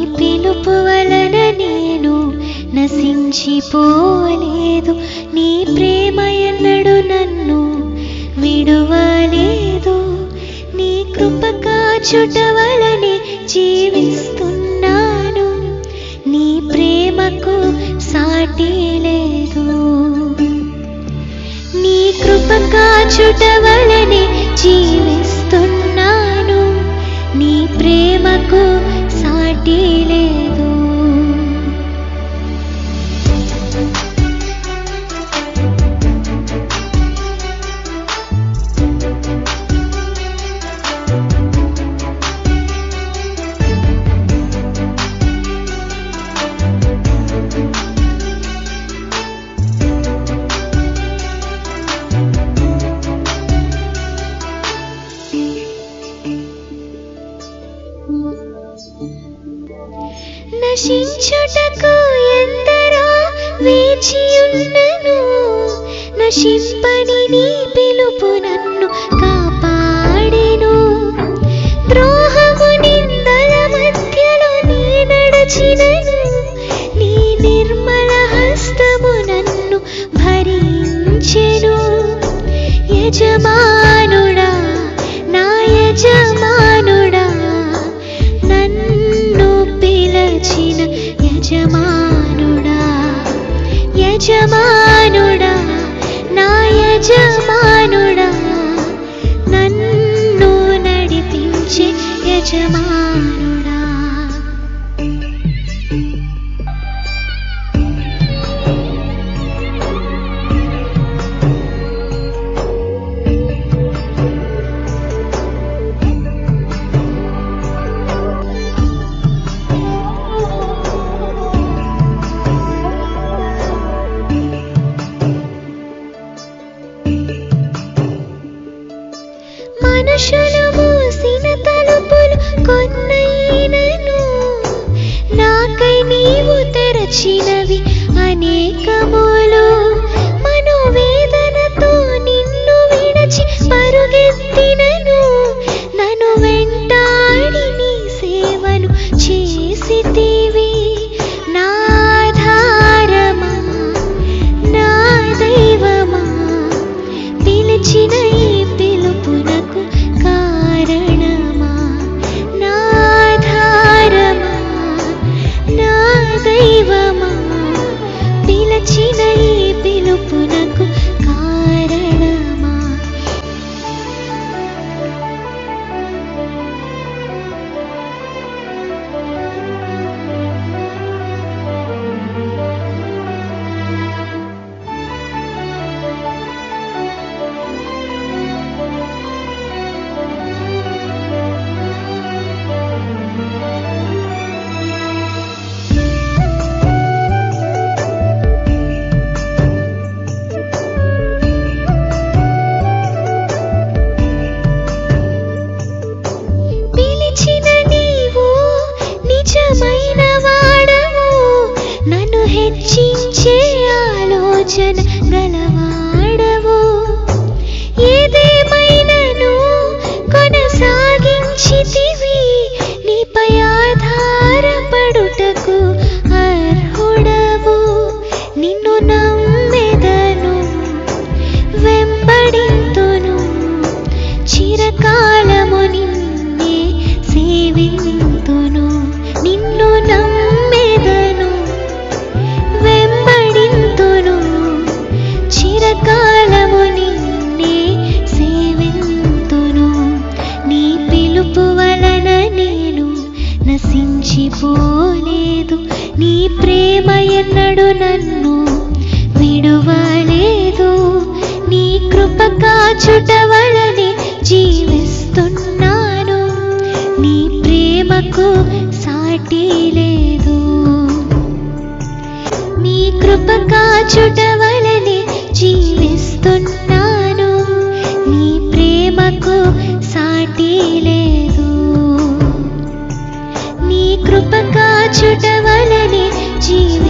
పిలుపు వలన నేను నశించిపోలేదు నీ ప్రేమ ఎన్నడు నన్ను విడువలేదు నీ కృప కాచుట వలనే జీవిస్తున్నాను నీ ప్రేమకు సాటి లేదు నీ కృప కాచుట వలనే జీవిస్తున్నాను నీ ప్రేమకు సాటి లేదు నశించుటకు ఎందరో వేచియున్నను నశింపని నీ పిలుపు నన్ను కాపాడెను ద్రోహము నిందల మధ్యలో నీ నడచినను నీ నిర్మల హస్తము నన్ను భరించెను యజమానుడా నా యజమానుడా నన్ను పిలచిన యజమానుడా యజమానుడా నా యజమానుడా నన్ను నడిపించే యజమానుడా మనుషులు మూసిన తలుపులు కొన్నైనను నాకై నీవు తెరచినవి అనేకములు మనోవేదనతో నిన్ను విడచి పరుగెత్తినను నన్ను వెంటాడి నీ సేవను చేసితివి నా ఆధారమా నా దైవమా పిలిచిన ఈ పిలుపునకు కారణమా నా ఆధారమా నా దైవమా పిలిచిన ఈ పిలుపునకు కారణమా పిలిచిన నీవు నిజమైన వాడవు నన్ను హెచ్చించే ఆలోచన గలవాడవు ఏదేమైనను కొనసాగించితివి నీపై ఆధారపడుటకు అర్హుడవు నిన్ను నమ్మెదను వెంబడింతును చిరకాలము నిన్నే సేవింతును నిన్ను నమ్మెదను వెంబడింతును చిరకాలము నిన్నే సేవింతును నీ పిలుపు వలన నేను నశించిపోలేదు నీ ప్రేమ ఎన్నడు నన్ను విడువలేదు నీ కృప కాచుట వలనే జీవిస్తున్నాను నీ ప్రేమకు సాటి లేదు నీ కృప కాచుట వలనే జీవిస్తున్నాను నీ ప్రేమకు సాటి లేదు నీ కృప కాచుట వలనే జీవి